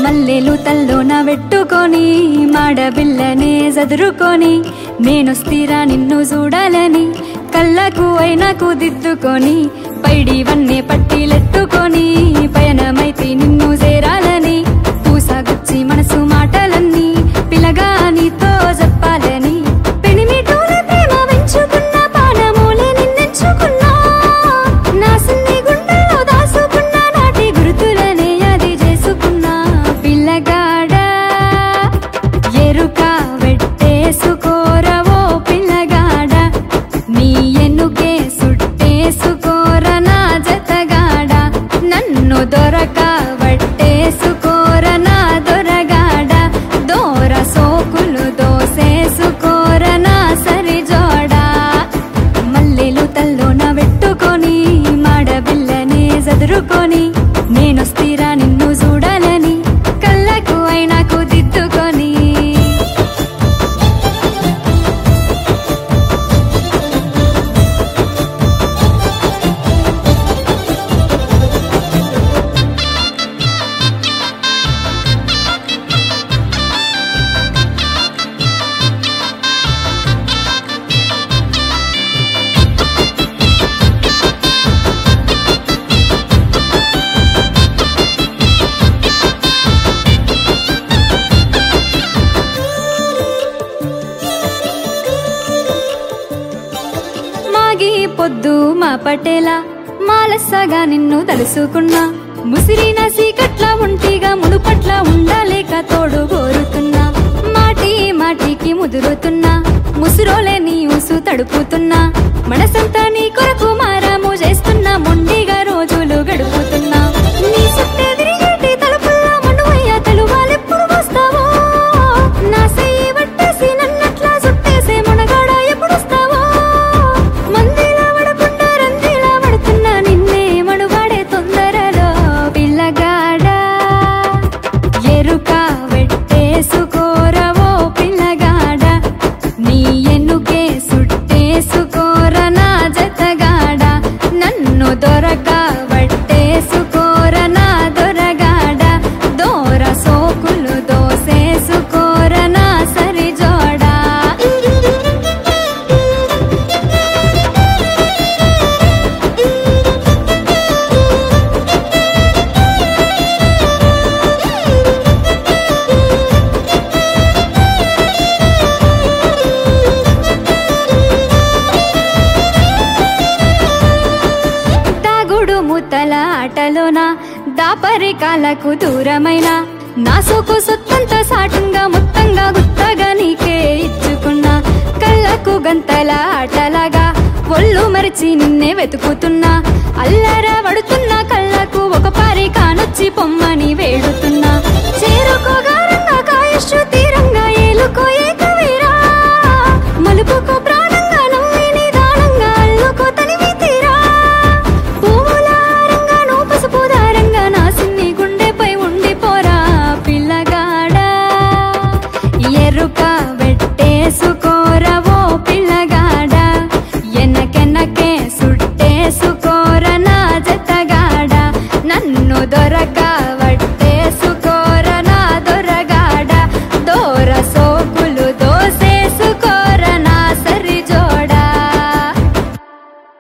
మల్లెలు తల్లోన పెట్టుకొని మాడబిల్లనే చదురుకొని నేను స్థిరా నిన్ను చూడాలని కళ్ళకు అయినాకు దిద్దుకొని పైడివన్నే పట్టిలెట్టుకొని పయనమైతే నిన్ను చేరాలని పూసగుచ్చి మనసు మాటలన్నీ పిలగా నీతో చెప్పాలని పెనిమిటోల ప్రేమ పెంచుకున్న పానమూలే నిన్నెంచుకున్నా నా సిన్ని గుండెల్లో దాసుకున్న నాటి గుర్తులనే అది చేసుకున్నా పిల్లగాడా ఎరుక వెట్టేసుకోరవో పిల్లగాడ నీ ఎన్నుకే సుట్టేసుకోర నా జతగాడ నన్ను దొరక వట్టేసుకోర నా దొరగాడ దోర సోకులు దోసేసుకోర నా సరిజోడా మల్లెలు తల్లోన పెట్టుకొని మాడబిల్లనే చదురుకొని నేను స్థిరా నిన్ను చూడాలని కళ్ళకు అయినాకు దిద్దుకొని మాగి పొద్దు మా పటేలా మాలస్సగా నిన్ను తలుసుకున్నా ముసిరిన సీకట్ల ఒంటిగా మునుపట్ల ఉండలేక తోడు కోరుతున్నా మాటి మాటికి ముదురుతున్నా ముసురోలే నీ ఉసు తడుపుతున్నా మనసంతా నీ కొరకు మారాము చేస్తున్నా మొండిగా రోజులు గడుపుతున్నా నీ చుట్టే తిరిగేటి తలుపుల్లా మనువయ్య తలువాలెప్పుడు వస్తావో నా సెయ్యి పట్టేసి నన్నట్లా చుట్టేసే మునగాడ ఎప్పుడొస్తావో మందిలా పడకుండా రందిలా పడుతున్నా నిన్నే మనువాడే తొందరలో పిల్లగాడా ఎరుక వెట్టేసుకోరవో పిల్లగాడ నీ ఎన్నుకే సుట్టేసుకోర నా జతగాడ నన్ను దొరక వట్టేసుకోర నా దొరగాడ దోర సోకులు దోసేసుకోర నా సరిజోడా దాగుడు ముత్తల ఆటలోన దాపరికాలకు దూరమైన నా సోకు సొత్తంత సాటుంగా మొత్తంగా గుత్తగా నీకే ఇచ్చుకున్నా కళ్ళకు గంతల ఆటలాగా ఒళ్ళు మరిచి నిన్నే వెతుకుతున్నా అల్లర పడుతున్నా